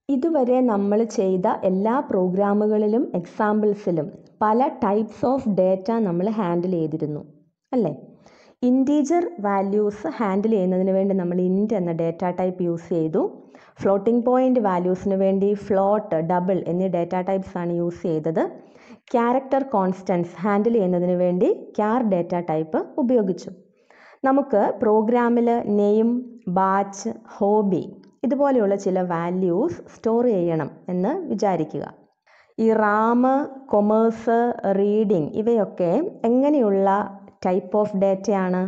ഇതുവരെ നമ്മൾ ചെയ്ത എല്ലാ പ്രോഗ്രാമുകളിലും എക്സാമ്പിൾസിലും പല ടൈപ്സ് ഓഫ് ഡേറ്റ നമ്മൾ ഹാൻഡിൽ ചെയ്തിരുന്നു അല്ലേ ഇൻറ്റീജർ വാല്യൂസ് ഹാൻഡിൽ ചെയ്യുന്നതിന് വേണ്ടി നമ്മൾ ഇൻറ്റ് എന്ന ഡേറ്റ ടൈപ്പ് യൂസ് ചെയ്തു ഫ്ലോട്ടിംഗ് പോയിൻ്റ് വാല്യൂസിന് വേണ്ടി ഫ്ലോട്ട് ഡബിൾ എന്നീ ഡേറ്റ ടൈപ്സ് ആണ് യൂസ് ചെയ്തത് ക്യാരക്ടർ കോൺസ്റ്റൻസ് ഹാൻഡിൽ ചെയ്യുന്നതിന് വേണ്ടി ക്യാർ ഡേറ്റ ടൈപ്പ് ഉപയോഗിച്ചു നമുക്ക് പ്രോഗ്രാമിൽ നെയിം ബാച്ച് ഹോബി ഇതുപോലെയുള്ള ചില വാല്യൂസ് സ്റ്റോർ ചെയ്യണം എന്ന് വിചാരിക്കുക ഈ റാം കൊമേഴ്സ് റീഡിംഗ് ഇവയൊക്കെ എങ്ങനെയുള്ള ടൈപ്പ് ഓഫ് ഡേറ്റയാണ്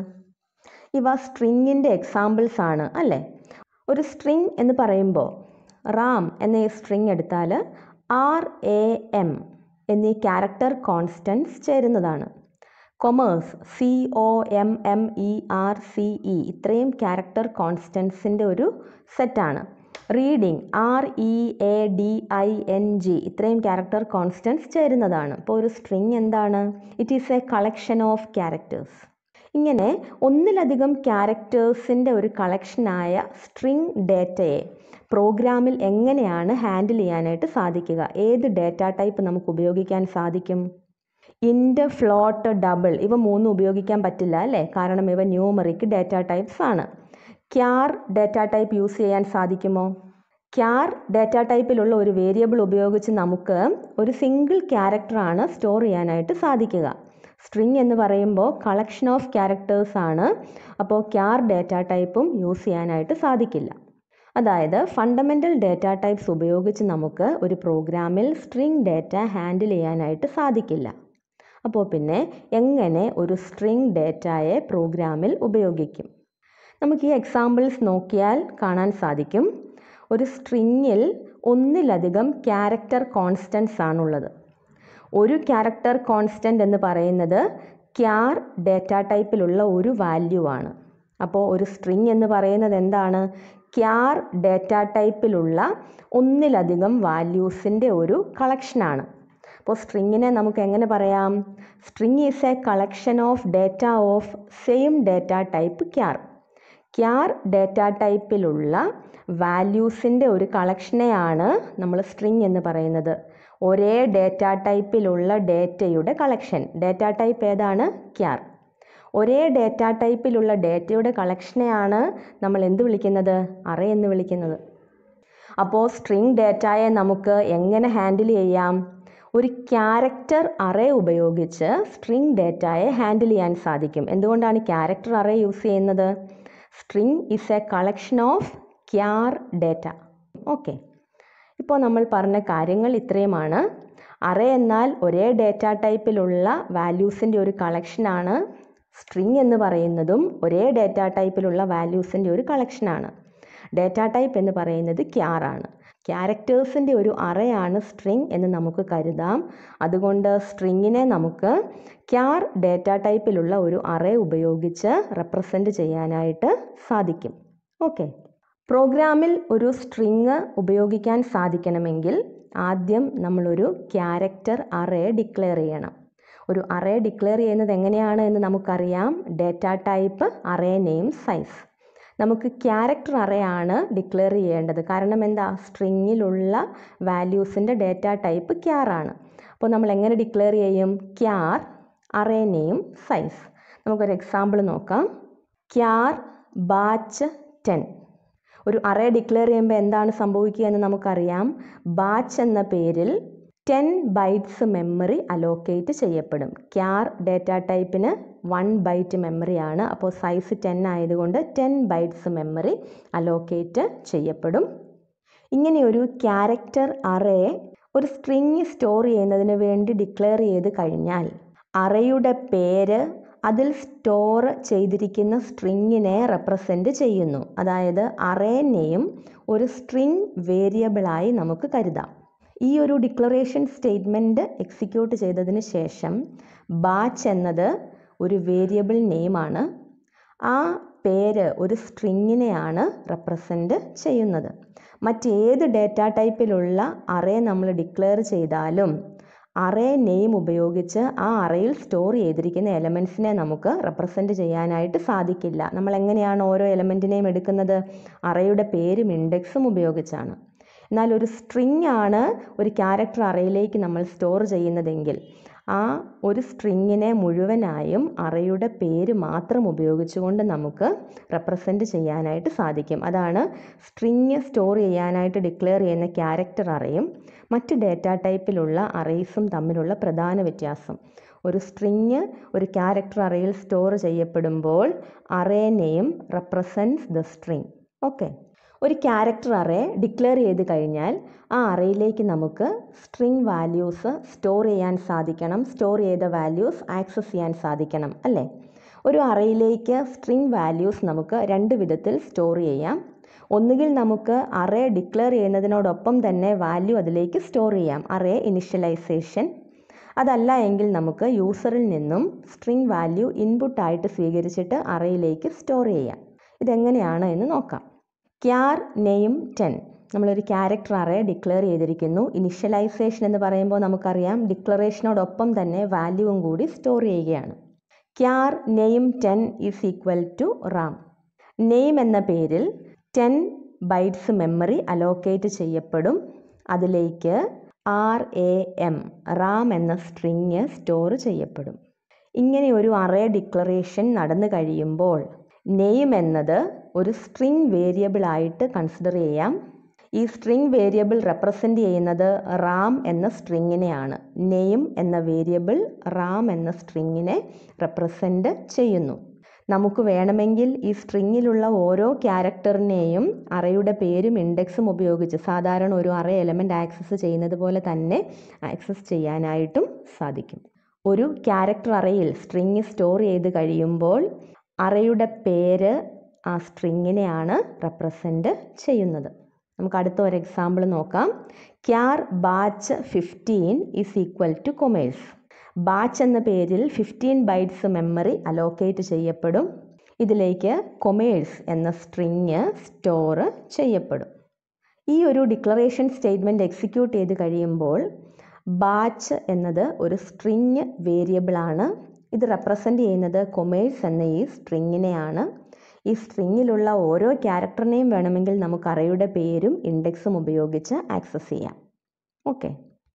ഇവ സ്ട്രിങ്ങിൻ്റെ എക്സാമ്പിൾസ് ആണ് അല്ലേ ഒരു സ്ട്രിങ് എന്ന് പറയുമ്പോൾ റാം എന്ന ഈ സ്ട്രിങ് എടുത്താൽ ആർ എ എം എന്നീ ക്യാരക്ടർ കോൺസ്റ്റൻസ് ചേരുന്നതാണ് commerce C O M M E R C E ഇത്രയും ക്യാരക്ടർ കോൺസ്റ്റൻസിൻ്റെ ഒരു സെറ്റാണ് reading R E A D I N G ഇത്രയും ക്യാരക്ടർ കോൺസ്റ്റൻസ് ചേരുന്നതാണ് അപ്പോൾ ഒരു സ്ട്രിങ് എന്താണ് it is a collection of characters ഇങ്ങനെ ഒന്നിലധികം ക്യാരക്ടേഴ്സിൻ്റെ ഒരു കളക്ഷനായ സ്ട്രിങ് ഡേറ്റയെ പ്രോഗ്രാമിൽ എങ്ങനെയാണ് ഹാൻഡിൽ ചെയ്യാനായിട്ട് സാധിക്കുക ഏത് ഡേറ്റ ടൈപ്പ് നമുക്ക് ഉപയോഗിക്കാൻ സാധിക്കും ഇൻറ്റ് ഫ്ലോട്ട് ഡബിൾ ഇവ മൂന്നും ഉപയോഗിക്കാൻ പറ്റില്ല അല്ലേ കാരണം ഇവ ന്യൂമറിക് ഡേറ്റ ടൈപ്സ് ആണ് ക്യാർ ഡേറ്റ ടൈപ്പ് യൂസ് ചെയ്യാൻ സാധിക്കുമോ ക്യാർ ഡേറ്റ ടൈപ്പിലുള്ള ഒരു വേരിയബിൾ ഉപയോഗിച്ച് നമുക്ക് ഒരു സിംഗിൾ ക്യാരക്ടറാണ് സ്റ്റോർ ചെയ്യാനായിട്ട് സാധിക്കുക സ്ട്രിങ് എന്ന് പറയുമ്പോൾ കളക്ഷൻ ഓഫ് ക്യാരക്ടേഴ്സ് ആണ് അപ്പോൾ ക്യാർ ഡേറ്റ ടൈപ്പും യൂസ് ചെയ്യാനായിട്ട് സാധിക്കില്ല അതായത് ഫണ്ടമെൻ്റൽ ഡേറ്റ ടൈപ്സ് ഉപയോഗിച്ച് നമുക്ക് ഒരു പ്രോഗ്രാമിൽ സ്ട്രിങ് ഡേറ്റ ഹാൻഡിൽ ചെയ്യാനായിട്ട് സാധിക്കില്ല അപ്പോൾ പിന്നെ എങ്ങനെ ഒരു സ്ട്രിങ് ഡേറ്റയെ പ്രോഗ്രാമിൽ ഉപയോഗിക്കും നമുക്ക് ഈ എക്സാമ്പിൾസ് നോക്കിയാൽ കാണാൻ സാധിക്കും ഒരു സ്ട്രിങ്ങിൽ ഒന്നിലധികം ക്യാരക്ടർ കോൺസ്റ്റൻസ് ആണുള്ളത് ഒരു ക്യാരക്ടർ കോൺസ്റ്റൻ്റ് എന്ന് പറയുന്നത് ക്യാർ ഡേറ്റ ടൈപ്പിലുള്ള ഒരു വാല്യൂ ആണ് അപ്പോൾ ഒരു സ്ട്രിങ് എന്ന് പറയുന്നത് എന്താണ് ക്യാർ ഡേറ്റ ടൈപ്പിലുള്ള ഒന്നിലധികം വാല്യൂസിൻ്റെ ഒരു കളക്ഷനാണ് അപ്പോൾ സ്ട്രിങ്ങിനെ നമുക്ക് എങ്ങനെ പറയാം string is a collection of data of same data type char char data ടൈപ്പിലുള്ള വാല്യൂസിൻ്റെ ഒരു കളക്ഷനെയാണ് നമ്മൾ സ്ട്രിങ് എന്ന് പറയുന്നത് ഒരേ ഡേറ്റ ടൈപ്പിലുള്ള ഡേറ്റയുടെ കളക്ഷൻ ഡേറ്റ ടൈപ്പ് ഏതാണ് ക്യാർ ഒരേ ഡേറ്റ ടൈപ്പിലുള്ള ഡേറ്റയുടെ കളക്ഷനെയാണ് നമ്മൾ എന്ത് വിളിക്കുന്നത് അറേ എന്ന് വിളിക്കുന്നത് അപ്പോൾ സ്ട്രിങ് ഡേറ്റയെ നമുക്ക് എങ്ങനെ ഹാൻഡിൽ ചെയ്യാം ഒരു ക്യാരക്ടർ അറേ ഉപയോഗിച്ച് സ്ട്രിങ് ഡേറ്റയെ ഹാൻഡിൽ ചെയ്യാൻ സാധിക്കും എന്തുകൊണ്ടാണ് ക്യാരക്ടർ അറേ യൂസ് ചെയ്യുന്നത് string is a collection of char data okay ഇപ്പോൾ നമ്മൾ പറഞ്ഞ കാര്യങ്ങൾ ഇത്രയുമാണ് അറേ എന്നാൽ ഒരേ ഡേറ്റ ടൈപ്പിലുള്ള വാല്യൂസിൻ്റെ ഒരു കളക്ഷനാണ് സ്ട്രിങ് എന്ന് പറയുന്നതും ഒരേ ഡേറ്റ ടൈപ്പിലുള്ള വാല്യൂസിൻ്റെ ഒരു കളക്ഷനാണ് ഡേറ്റ ടൈപ്പ് എന്ന് പറയുന്നത് ക്യാർ ആണ് ക്യാരക്ടേഴ്സിൻ്റെ ഒരു അറയാണ് സ്ട്രിങ് എന്ന് നമുക്ക് കരുതാം അതുകൊണ്ട് സ്ട്രിങ്ങിനെ നമുക്ക് ക്യാർ ഡേറ്റ ടൈപ്പിലുള്ള ഒരു അറേ ഉപയോഗിച്ച് റെപ്രസെൻ്റ് ചെയ്യാനായിട്ട് സാധിക്കും ഓക്കെ പ്രോഗ്രാമിൽ ഒരു സ്ട്രിങ് ഉപയോഗിക്കാൻ സാധിക്കണമെങ്കിൽ ആദ്യം നമ്മളൊരു ക്യാരക്ടർ അറേ ഡിക്ലെയർ ചെയ്യണം ഒരു അറേ ഡിക്ലെയർ ചെയ്യുന്നത് എങ്ങനെയാണ് എന്ന് നമുക്കറിയാം data type array name size നമുക്ക് ക്യാരക്ടർ അറേ ആണ് ഡിക്ലെയർ ചെയ്യേണ്ടത് കാരണം എന്താ സ്ട്രിങ്ങിലുള്ള വാല്യൂസിൻ്റെ ഡേറ്റ ടൈപ്പ് ക്യാർ ആണ് അപ്പോൾ നമ്മൾ എങ്ങനെ ഡിക്ലെയർ ചെയ്യും ക്യാർ അറേ നെയിം സൈസ് നമുക്കൊരു എക്സാമ്പിൾ നോക്കാം ക്യാർ ബാച്ച് ടെൻ ഒരു അറേ ഡിക്ലെയർ ചെയ്യുമ്പോൾ എന്താണ് സംഭവിക്കുക എന്ന് നമുക്കറിയാം ബാച്ച് എന്ന പേരിൽ ടെൻ ബൈറ്റ്സ് മെമ്മറി അലോക്കേറ്റ് ചെയ്യപ്പെടും ക്യാർ ഡേറ്റ ടൈപ്പിന് വൺ ബൈറ്റ് മെമ്മറിയാണ് അപ്പോൾ സൈസ് ടെൻ ആയതുകൊണ്ട് ടെൻ ബൈറ്റ്സ് മെമ്മറി അലോക്കേറ്റ് ചെയ്യപ്പെടും ഇങ്ങനെയൊരു ക്യാരക്ടർ അറേ ഒരു സ്ട്രിങ് സ്റ്റോർ ചെയ്യുന്നതിന് വേണ്ടി ഡിക്ലെയർ ചെയ്ത് കഴിഞ്ഞാൽ അറയുടെ പേര് അതിൽ സ്റ്റോർ ചെയ്തിരിക്കുന്ന സ്ട്രിങ്ങിനെ റെപ്രസെൻ്റ് ചെയ്യുന്നു അതായത് അറേ നെയിം ഒരു സ്ട്രിങ് വേരിയബിളായി നമുക്ക് കരുതാം ഈ ഒരു ഡിക്ലറേഷൻ സ്റ്റേറ്റ്മെൻറ്റ് എക്സിക്യൂട്ട് ചെയ്തതിന് ശേഷം ബാച്ച് എന്നത് ഒരു വേരിയബിൾ നെയിമാണ് ആ പേര് ഒരു സ്ട്രിങ്ങിനെയാണ് റെപ്രസെൻ്റ് ചെയ്യുന്നത് മറ്റേത് ഡേറ്റ ടൈപ്പിലുള്ള അറേ നമ്മൾ ഡിക്ലെയർ ചെയ്താലും അറേ നെയിം ഉപയോഗിച്ച് ആ അറയിൽ സ്റ്റോർ ചെയ്തിരിക്കുന്ന എലമെൻസിനെ നമുക്ക് റെപ്രസെൻ്റ് ചെയ്യാനായിട്ട് സാധിക്കില്ല നമ്മൾ എങ്ങനെയാണ് ഓരോ എലമെൻറ്റിനെയും എടുക്കുന്നത് അറയുടെ പേരും ഇൻഡെക്സും ഉപയോഗിച്ചാണ് എന്നാൽ ഒരു സ്ട്രിങ് ആണ് ഒരു ക്യാരക്ടർ അറയിലേക്ക് നമ്മൾ സ്റ്റോർ ചെയ്യുന്നതെങ്കിൽ ആ ഒരു സ്ട്രിങ്ങിനെ മുഴുവനായും അറയുടെ പേര് മാത്രം ഉപയോഗിച്ചുകൊണ്ട് നമുക്ക് റെപ്രസെൻറ്റ് ചെയ്യാനായിട്ട് സാധിക്കും അതാണ് സ്ട്രിങ് സ്റ്റോർ ചെയ്യാനായിട്ട് ഡിക്ലെയർ ചെയ്യുന്ന ക്യാരക്ടർ അറയും മറ്റ് ഡേറ്റ ടൈപ്പിലുള്ള അറേസും തമ്മിലുള്ള പ്രധാന വ്യത്യാസം ഒരു സ്ട്രിങ് ഒരു ക്യാരക്ടർ അറയിൽ സ്റ്റോർ ചെയ്യപ്പെടുമ്പോൾ array name represents the string okay ഒരു ക്യാരക്ടർ അറേ ഡിക്ലെയർ ചെയ്ത് കഴിഞ്ഞാൽ ആ അറയിലേക്ക് നമുക്ക് സ്ട്രിങ് വാല്യൂസ് സ്റ്റോർ ചെയ്യാൻ സാധിക്കണം സ്റ്റോർ ചെയ്ത വാല്യൂസ് ആക്സസ് ചെയ്യാൻ സാധിക്കണം അല്ലേ ഒരു അറയിലേക്ക് സ്ട്രിങ് വാല്യൂസ് നമുക്ക് രണ്ട് വിധത്തിൽ സ്റ്റോർ ചെയ്യാം ഒന്നുകിൽ നമുക്ക് അറേ ഡിക്ലെയർ ചെയ്യുന്നതിനോടൊപ്പം തന്നെ വാല്യൂ അതിലേക്ക് സ്റ്റോർ ചെയ്യാം അറേ ഇനിഷ്യലൈസേഷൻ അതല്ല എങ്കിൽ നമുക്ക് യൂസറിൽ നിന്നും സ്ട്രിങ് വാല്യൂ ഇൻപുട്ടായിട്ട് സ്വീകരിച്ചിട്ട് അറയിലേക്ക് സ്റ്റോർ ചെയ്യാം ഇതെങ്ങനെയാണ് എന്ന് നോക്കാം ക്യാർ നെയിം ടെൻ നമ്മളൊരു ക്യാരക്ടർ അറേ ഡിക്ലെയർ ചെയ്തിരിക്കുന്നു ഇനിഷ്യലൈസേഷൻ എന്ന് പറയുമ്പോൾ നമുക്കറിയാം ഡിക്ലറേഷനോടൊപ്പം തന്നെ വാല്യൂവും കൂടി സ്റ്റോർ ചെയ്യുകയാണ് char name ten is equal to Ram name എന്ന പേരിൽ ടെൻ ബൈറ്റ്സ് മെമ്മറി അലോക്കേറ്റ് ചെയ്യപ്പെടും അതിലേക്ക് ആർ എ എം റാം എന്ന സ്ട്രിങ് സ്റ്റോർ ചെയ്യപ്പെടും ഇങ്ങനെ ഒരു അറേ ഡിക്ലറേഷൻ നടന്നു കഴിയുമ്പോൾ നെയിം എന്നത് ഒരു സ്ട്രിങ് വേരിയബിൾ ആയിട്ട് കൺസിഡർ ചെയ്യാം ഈ സ്ട്രിങ് വേരിയബിൾ റെപ്രസെൻ്റ് ചെയ്യുന്നത് റാം എന്ന സ്ട്രിങ്ങിനെയാണ് നെയിം എന്ന വേരിയബിൾ റാം എന്ന സ്ട്രിങ്ങിനെ റെപ്രസെൻ്റ് ചെയ്യുന്നു നമുക്ക് വേണമെങ്കിൽ ഈ സ്ട്രിങ്ങിലുള്ള ഓരോ ക്യാരക്ടറിനെയും അറയുടെ പേരും ഇൻഡെക്സും ഉപയോഗിച്ച് സാധാരണ ഒരു അറ എലമെൻ്റ് ആക്സസ് ചെയ്യുന്നത് പോലെ തന്നെ ആക്സസ് ചെയ്യാനായിട്ടും സാധിക്കും ഒരു ക്യാരക്ടർ അറയിൽ സ്ട്രിങ് സ്റ്റോർ ചെയ്ത് കഴിയുമ്പോൾ അറയുടെ പേര് ആ സ്ട്രിങ്ങിനെയാണ് റെപ്രസെൻ്റ് ചെയ്യുന്നത് നമുക്ക് അടുത്ത ഒരു എക്സാമ്പിൾ നോക്കാം char batch fifteen is equal to commerce batch എന്ന പേരിൽ ഫിഫ്റ്റീൻ ബൈറ്റ്സ് മെമ്മറി അലോക്കേറ്റ് ചെയ്യപ്പെടും ഇതിലേക്ക് കൊമേഴ്സ് എന്ന സ്ട്രിങ് സ്റ്റോർ ചെയ്യപ്പെടും ഈ ഒരു ഡിക്ലറേഷൻ സ്റ്റേറ്റ്മെൻറ്റ് എക്സിക്യൂട്ട് ചെയ്ത് കഴിയുമ്പോൾ ബാച്ച് എന്നത് ഒരു സ്ട്രിങ് വേരിയബിളാണ് ഇത് റെപ്രസെൻ്റ് ചെയ്യുന്നത് കൊമേഴ്സ് എന്ന ഈ സ്ട്രിങ്ങിനെയാണ് ഈ സ്ട്രിങ്ങിലുള്ള ഓരോ ക്യാരക്ടറിനെയും വേണമെങ്കിൽ നമുക്ക് അറയുടെ പേരും ഇൻഡെക്സും ഉപയോഗിച്ച് ആക്സസ് ചെയ്യാം ഓക്കെ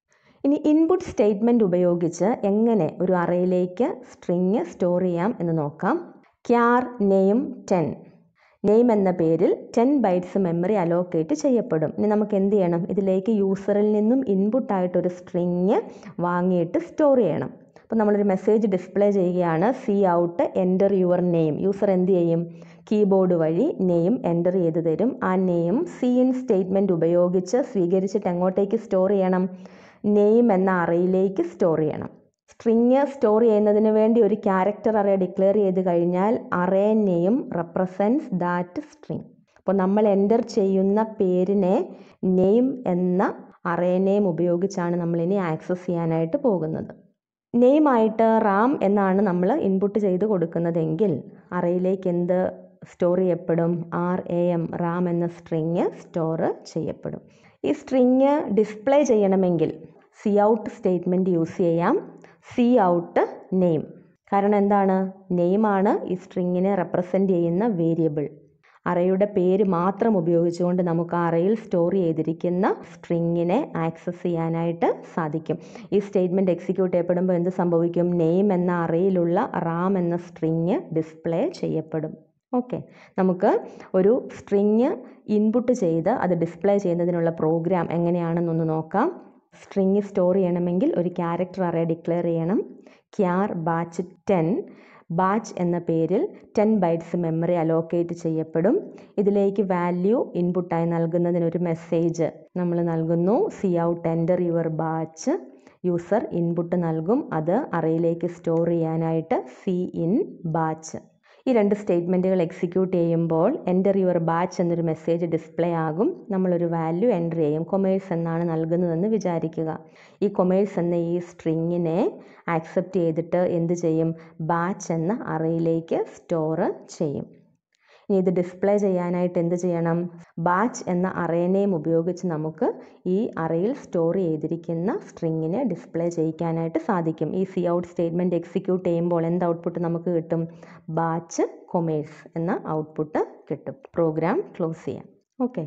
ഇനി ഇൻപുട്ട് സ്റ്റേറ്റ്മെൻറ്റ് ഉപയോഗിച്ച് എങ്ങനെ ഒരു അറയിലേക്ക് സ്ട്രിങ് സ്റ്റോർ ചെയ്യാം എന്ന് നോക്കാം ക്യാർ നെയിം ടെൻ നെയിം എന്ന പേരിൽ ടെൻ ബൈറ്റ്സ് മെമ്മറി അലോക്കേറ്റ് ചെയ്യപ്പെടും ഇനി നമുക്ക് എന്ത് ചെയ്യണം ഇതിലേക്ക് യൂസറിൽ നിന്നും ഇൻപുട്ടായിട്ടൊരു സ്ട്രിങ് വാങ്ങിയിട്ട് സ്റ്റോർ ചെയ്യണം അപ്പോൾ നമ്മളൊരു മെസ്സേജ് ഡിസ്പ്ലേ ചെയ്യുകയാണ് cout enter your name user എന്ത് ചെയ്യും കീബോർഡ് വഴി നെയിം എൻ്റർ ചെയ്ത് തരും ആ നെയിം സി ഇൻ സ്റ്റേറ്റ്മെൻറ്റ് ഉപയോഗിച്ച് സ്വീകരിച്ചിട്ട് എങ്ങോട്ടേക്ക് സ്റ്റോർ ചെയ്യണം നെയിം എന്ന അറയിലേക്ക് സ്റ്റോർ ചെയ്യണം സ്ട്രിങ് സ്റ്റോർ ചെയ്യുന്നതിന് വേണ്ടി ഒരു ക്യാരക്ടർ അറേ ഡിക്ലെയർ ചെയ്ത് കഴിഞ്ഞാൽ array name represents that string അപ്പോൾ നമ്മൾ എൻ്റർ ചെയ്യുന്ന പേരിനെ നെയിം എന്ന അറേ നെയിം ഉപയോഗിച്ചാണ് നമ്മളിനി ആക്സസ് ചെയ്യാനായിട്ട് പോകുന്നത് നെയിമായിട്ട് റാം എന്നാണ് നമ്മൾ ഇൻപുട്ട് ചെയ്ത് കൊടുക്കുന്നതെങ്കിൽ അറയിലേക്ക് എന്ത് സ്റ്റോർ ചെയ്യപ്പെടും ആർ എ എം റാം എന്ന സ്ട്രിങ് സ്റ്റോർ ചെയ്യപ്പെടും ഈ സ്ട്രിങ് ഡിസ്പ്ലേ ചെയ്യണമെങ്കിൽ സി ഔട്ട് സ്റ്റേറ്റ്മെൻറ്റ് യൂസ് ചെയ്യാം സി ഔട്ട് നെയിം കാരണം എന്താണ് നെയിമാണ് ഈ സ്ട്രിങ്ങിനെ റെപ്രസെൻ്റ് ചെയ്യുന്ന വേരിയബിൾ അറയുടെ പേര് മാത്രം ഉപയോഗിച്ചുകൊണ്ട് നമുക്ക് ആ അറയിൽ സ്റ്റോർ ചെയ്തിരിക്കുന്ന സ്ട്രിങ്ങിനെ ആക്സസ് ചെയ്യാനായിട്ട് സാധിക്കും ഈ സ്റ്റേറ്റ്മെൻറ്റ് എക്സിക്യൂട്ട് ചെയ്യപ്പെടുമ്പോൾ എന്ത് സംഭവിക്കും നെയിം എന്ന അറയിലുള്ള റാം എന്ന സ്ട്രിങ് ഡിസ്പ്ലേ ചെയ്യപ്പെടും ഓക്കെ നമുക്ക് ഒരു സ്ട്രിങ് ഇൻപുട്ട് ചെയ്ത് അത് ഡിസ്പ്ലേ ചെയ്യുന്നതിനുള്ള പ്രോഗ്രാം എങ്ങനെയാണെന്നൊന്ന് നോക്കാം സ്ട്രിങ് സ്റ്റോർ ചെയ്യണമെങ്കിൽ ഒരു ക്യാരക്ടർ അറേ ഡിക്ലെയർ ചെയ്യണം ക്യാർ ബാച്ച് ടെൻ ബാച്ച് എന്ന പേരിൽ ടെൻ ബൈറ്റ്സ് മെമ്മറി അലോക്കേറ്റ് ചെയ്യപ്പെടും ഇതിലേക്ക് വാല്യൂ ഇൻപുട്ടായി നൽകുന്നതിനൊരു മെസ്സേജ് നമ്മൾ നൽകുന്നു cout enter your batch user input നൽകും അത് അറയിലേക്ക് സ്റ്റോർ ചെയ്യാനായിട്ട് സി ഇൻ ബാച്ച് ഈ രണ്ട് സ്റ്റേറ്റ്മെൻറ്റുകൾ എക്സിക്യൂട്ട് ചെയ്യുമ്പോൾ എൻ്റർ യുവർ ബാച്ച് എന്നൊരു മെസ്സേജ് ഡിസ്പ്ലേ ആകും നമ്മളൊരു വാല്യൂ എൻ്റർ ചെയ്യും കൊമേഴ്സ് എന്നാണ് നൽകുന്നതെന്ന് വിചാരിക്കുക ഈ കൊമേഴ്സ് എന്ന ഈ സ്ട്രിങ്ങിനെ ആക്സെപ്റ്റ് ചെയ്തിട്ട് എന്ത് ചെയ്യും ബാച്ച് എന്ന അറയിലേക്ക് സ്റ്റോർ ചെയ്യും ഇനി ഇത് ഡിസ്പ്ലേ ചെയ്യാനായിട്ട് എന്ത് ചെയ്യണം ബാച്ച് എന്ന അറേ നെയിം ഉപയോഗിച്ച് നമുക്ക് ഈ അറയിൽ സ്റ്റോർ ചെയ്തിരിക്കുന്ന സ്ട്രിങ്ങിനെ ഡിസ്പ്ലേ ചെയ്യിക്കാനായിട്ട് സാധിക്കും ഈ സി ഔട്ട് സ്റ്റേറ്റ്മെൻറ്റ് എക്സിക്യൂട്ട് ചെയ്യുമ്പോൾ എന്ത് ഔട്ട്പുട്ട് നമുക്ക് കിട്ടും ബാച്ച് കൊമേഴ്സ് എന്ന ഔട്ട്പുട്ട് കിട്ടും പ്രോഗ്രാം ക്ലോസ് ചെയ്യാം ഓക്കെ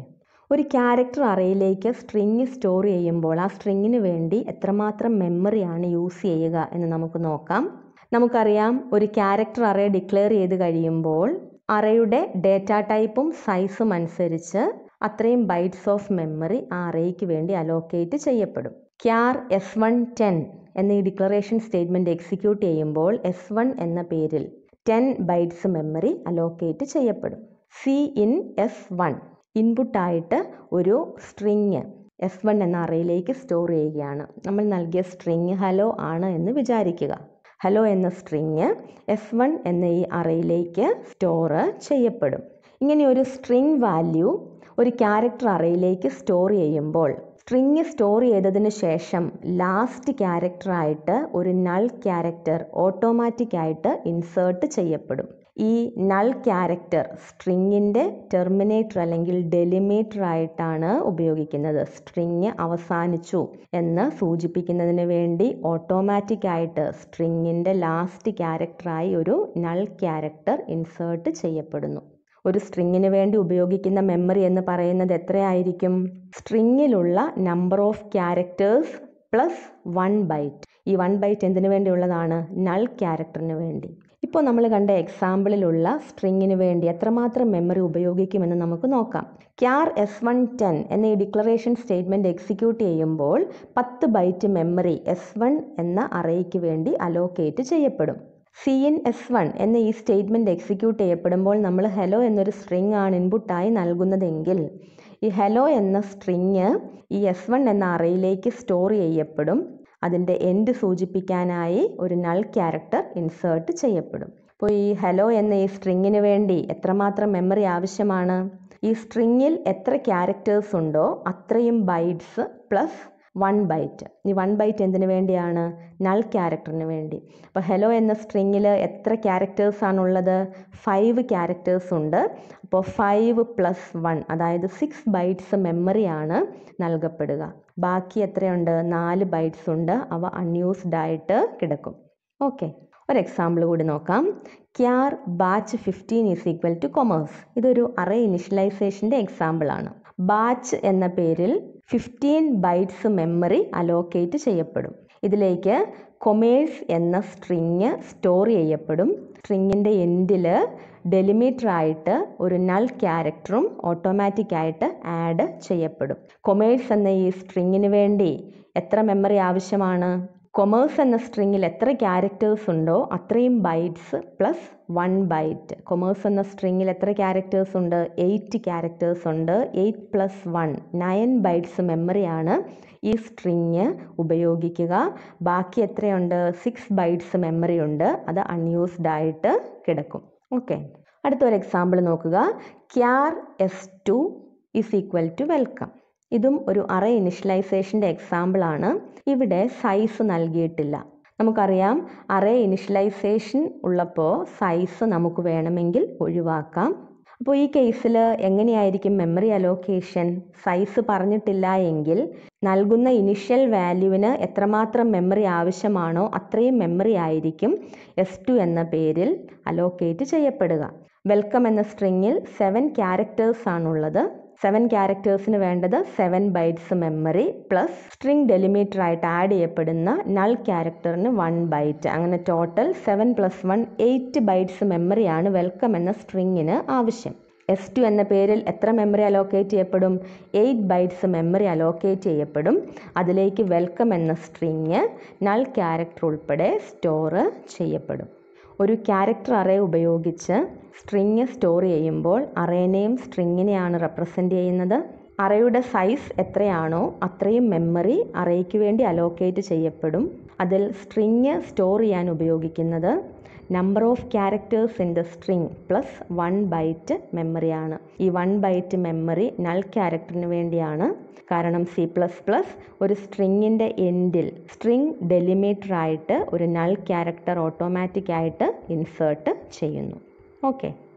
ഒരു ക്യാരക്ടർ അറയിലേക്ക് സ്ട്രിങ് സ്റ്റോർ ചെയ്യുമ്പോൾ ആ സ്ട്രിങ്ങിന് വേണ്ടി എത്രമാത്രം മെമ്മറിയാണ് യൂസ് ചെയ്യുക എന്ന് നമുക്ക് നോക്കാം നമുക്കറിയാം ഒരു ക്യാരക്ടർ അറേ ഡിക്ലെയർ ചെയ്ത് കഴിയുമ്പോൾ അറയുടെ ഡേറ്റ ടൈപ്പും സൈസും അനുസരിച്ച് അത്രയും ബൈറ്റ്സ് ഓഫ് മെമ്മറി ആ അറേയ്ക്ക് വേണ്ടി അലോക്കേറ്റ് ചെയ്യപ്പെടും ക്യാർ എസ് വൺ ടെൻ എന്ന ഈ ഡിക്ലറേഷൻ സ്റ്റേറ്റ്മെൻറ്റ് എക്സിക്യൂട്ട് ചെയ്യുമ്പോൾ എസ് വൺ എന്ന പേരിൽ ടെൻ ബൈറ്റ്സ് മെമ്മറി അലോക്കേറ്റ് ചെയ്യപ്പെടും സി ഇൻ എസ് വൺ ഇൻപുട്ടായിട്ട് ഒരു സ്ട്രിങ് എസ് വൺ എന്ന അറയിലേക്ക് സ്റ്റോർ ചെയ്യുകയാണ് നമ്മൾ നൽകിയ സ്ട്രിങ് ഹലോ ആണ് എന്ന് വിചാരിക്കുക ഹലോ എന്ന സ്ട്രിങ് എസ് വൺ എന്ന ഈ അറയിലേക്ക് സ്റ്റോർ ചെയ്യപ്പെടും ഇങ്ങനെ ഒരു സ്ട്രിങ് വാല്യൂ ഒരു ക്യാരക്ടർ അറയിലേക്ക് സ്റ്റോർ ചെയ്യുമ്പോൾ സ്ട്രിങ് സ്റ്റോർ ചെയ്തതിന് ശേഷം ലാസ്റ്റ് ക്യാരക്ടറായിട്ട് ഒരു നൾ ക്യാരക്ടർ ഓട്ടോമാറ്റിക് ആയിട്ട് ഇൻസേർട്ട് ചെയ്യപ്പെടും ഈ നൾ ക്യാരക്ടർ സ്ട്രിങ്ങിൻ്റെ ടെർമിനേറ്റർ അല്ലെങ്കിൽ ഡെലിമേറ്റർ ആയിട്ടാണ് ഉപയോഗിക്കുന്നത് സ്ട്രിങ് അവസാനിച്ചു എന്ന് സൂചിപ്പിക്കുന്നതിന് വേണ്ടി ഓട്ടോമാറ്റിക് ആയിട്ട് സ്ട്രിങ്ങിൻ്റെ ലാസ്റ്റ് ക്യാരക്ടറായി ഒരു നൾ ക്യാരക്ടർ ഇൻസേർട്ട് ചെയ്യപ്പെടുന്നു ഒരു സ്ട്രിങ്ങിന് വേണ്ടി ഉപയോഗിക്കുന്ന മെമ്മറി എന്ന് പറയുന്നത് എത്രയായിരിക്കും സ്ട്രിങ്ങിലുള്ള number of characters plus one byte ഈ വൺ ബൈറ്റ് എന്തിനു വേണ്ടിയുള്ളതാണ് നൾ ക്യാരക്ടറിന് വേണ്ടി ഇപ്പോൾ നമ്മൾ കണ്ട എക്സാമ്പിളിലുള്ള സ്ട്രിങ്ങിന് വേണ്ടി എത്രമാത്രം മെമ്മറി ഉപയോഗിക്കുമെന്ന് നമുക്ക് നോക്കാം ക്യാർ എസ് വൺ ടെൻ എന്ന ഈ ഡിക്ലറേഷൻ സ്റ്റേറ്റ്മെൻറ്റ് എക്സിക്യൂട്ട് ചെയ്യുമ്പോൾ പത്ത് ബൈറ്റ് മെമ്മറി എസ് വൺ എന്ന അറേയ്ക്ക് വേണ്ടി അലോക്കേറ്റ് ചെയ്യപ്പെടും സി ഇൻ എസ് വൺ എന്ന ഈ സ്റ്റേറ്റ്മെൻറ്റ് എക്സിക്യൂട്ട് ചെയ്യപ്പെടുമ്പോൾ നമ്മൾ ഹലോ എന്നൊരു സ്ട്രിങ് ആണ് ഇൻപുട്ടായി നൽകുന്നതെങ്കിൽ ഈ ഹലോ എന്ന സ്ട്രിങ് ഈ എസ് വൺ എന്ന അറയിലേക്ക് സ്റ്റോർ ചെയ്യപ്പെടും അതിൻ്റെ എൻഡ് സൂചിപ്പിക്കാനായി ഒരു നൾ ക്യാരക്ടർ ഇൻസേർട്ട് ചെയ്യപ്പെടും അപ്പോൾ ഈ ഹലോ എന്ന ഈ സ്ട്രിങ്ങിന് വേണ്ടി എത്രമാത്രം മെമ്മറി ആവശ്യമാണ് ഈ സ്ട്രിങ്ങിൽ എത്ര ക്യാരക്ടേഴ്സ് ഉണ്ടോ അത്രയും ബൈറ്റ്സ് പ്ലസ് വൺ ബൈറ്റ് ഈ വൺ ബൈറ്റ് എന്തിനു വേണ്ടിയാണ് നൾ ക്യാരക്ടറിന് വേണ്ടി അപ്പോൾ ഹലോ എന്ന സ്ട്രിങ്ങിൽ എത്ര ക്യാരക്ടേഴ്സ് ആണുള്ളത് ഫൈവ് ക്യാരക്ടേഴ്സ് ഉണ്ട് അപ്പോൾ ഫൈവ് പ്ലസ് വൺ അതായത് സിക്സ് ബൈറ്റ്സ് മെമ്മറിയാണ് നൽകപ്പെടുക ബാക്കി എത്രയുണ്ട് നാല് ബൈറ്റ്സ് ഉണ്ട് അവ അൺയൂസ്ഡ് ആയിട്ട് കിടക്കും ഓക്കെ ഒരു എക്സാമ്പിൾ കൂടി നോക്കാം char batch fifteen is equal to commerce ഇതൊരു അറേ ഇനിഷ്യലൈസേഷൻ്റെ എക്സാമ്പിളാണ് ബാച്ച് എന്ന പേരിൽ ഫിഫ്റ്റീൻ ബൈറ്റ്സ് മെമ്മറി അലോക്കേറ്റ് ചെയ്യപ്പെടും ഇതിലേക്ക് കൊമേഴ്സ് എന്ന സ്ട്രിങ് സ്റ്റോർ ചെയ്യപ്പെടും സ്ട്രിങ്ങിൻ്റെ എൻഡിൽ ഡെലിമീറ്റർ ആയിട്ട് ഒരു നൾ ക്യാരക്ടറും ഓട്ടോമാറ്റിക് ആയിട്ട് ആഡ് ചെയ്യപ്പെടും കൊമേഴ്സ് എന്ന ഈ സ്ട്രിങ്ങിന് വേണ്ടി എത്ര മെമ്മറി ആവശ്യമാണ് കൊമേഴ്സ് എന്ന സ്ട്രിങ്ങിൽ എത്ര ക്യാരക്ടേഴ്സ് ഉണ്ടോ അത്രയും bytes plus one byte commerce എന്ന സ്ട്രിങ്ങിൽ എത്ര ക്യാരക്ടേഴ്സ് ഉണ്ട് എയ്റ്റ് ക്യാരക്ടേഴ്സ് ഉണ്ട് eight plus one nine bytes മെമ്മറിയാണ് ഈ സ്ട്രിങ് ഉപയോഗിക്കുക ബാക്കി എത്രയുണ്ട് സിക്സ് ബൈറ്റ്സ് മെമ്മറി ഉണ്ട് അത് അൺയൂസ്ഡ് ആയിട്ട് കിടക്കും ഓക്കെ അടുത്തൊരു എക്സാമ്പിൾ നോക്കുക char S two is equal to welcome ഇതും ഒരു അറേ ഇനിഷ്യലൈസേഷൻ്റെ എക്സാമ്പിളാണ് ഇവിടെ സൈസ് നൽകിയിട്ടില്ല നമുക്കറിയാം അറേ ഇനിഷ്യലൈസേഷൻ ഉള്ളപ്പോൾ സൈസ് നമുക്ക് വേണമെങ്കിൽ ഒഴിവാക്കാം അപ്പോൾ ഈ കേസിൽ എങ്ങനെയായിരിക്കും മെമ്മറി അലോക്കേഷൻ സൈസ് പറഞ്ഞിട്ടില്ല എങ്കിൽ നൽകുന്ന ഇനിഷ്യൽ വാല്യൂവിന് എത്രമാത്രം മെമ്മറി ആവശ്യമാണോ അത്രയും മെമ്മറി ആയിരിക്കും എസ് ടു എന്ന പേരിൽ അലോക്കേറ്റ് ചെയ്യപ്പെടുക വെൽക്കം എന്ന സ്ട്രിങ്ങിൽ സെവൻ ക്യാരക്ടേഴ്സ് ആണുള്ളത് സെവൻ ക്യാരക്ടേഴ്സിന് വേണ്ടത് seven bytes memory plus string delimiter ആയിട്ട് ആഡ് ചെയ്യപ്പെടുന്ന നൾ ക്യാരക്ടറിന് വൺ ബൈറ്റ് അങ്ങനെ total seven plus one eight bytes മെമ്മറിയാണ് വെൽക്കം എന്ന സ്ട്രിങ്ങിന് ആവശ്യം എസ് ടു എന്ന പേരിൽ എത്ര മെമ്മറി അലോക്കേറ്റ് ചെയ്യപ്പെടും എയ്റ്റ് ബൈറ്റ്സ് മെമ്മറി അലോക്കേറ്റ് ചെയ്യപ്പെടും അതിലേക്ക് വെൽക്കം എന്ന സ്ട്രിങ് നൾ ക്യാരക്ടർ ഉൾപ്പെടെ സ്റ്റോർ ചെയ്യപ്പെടും ഒരു ക്യാരക്ടർ അറേ ഉപയോഗിച്ച് സ്ട്രിങ് സ്റ്റോർ ചെയ്യുമ്പോൾ അറേനെയും സ്ട്രിങ്ങിനെയാണ് റെപ്രസെൻ്റ് ചെയ്യുന്നത് അറേയുടെ സൈസ് എത്രയാണോ അത്രയും മെമ്മറി അറേയ്ക്ക് വേണ്ടി അലോക്കേറ്റ് ചെയ്യപ്പെടും അതിൽ സ്ട്രിങ് സ്റ്റോർ ചെയ്യാൻ ഉപയോഗിക്കുന്നത് number of characters in the string plus one byte മെമ്മറിയാണ് ഈ വൺ ബൈറ്റ് മെമ്മറി നൾ ക്യാരക്ടറിന് വേണ്ടിയാണ് കാരണം സി പ്ലസ് പ്ലസ് ഒരു സ്ട്രിങ്ങിൻ്റെ എൻഡിൽ സ്ട്രിങ് ഡെലിമീറ്റർ ആയിട്ട് ഒരു നൾ ക്യാരക്ടർ ഓട്ടോമാറ്റിക് ആയിട്ട് ഇൻസേർട്ട് ചെയ്യുന്നു ഓക്കെ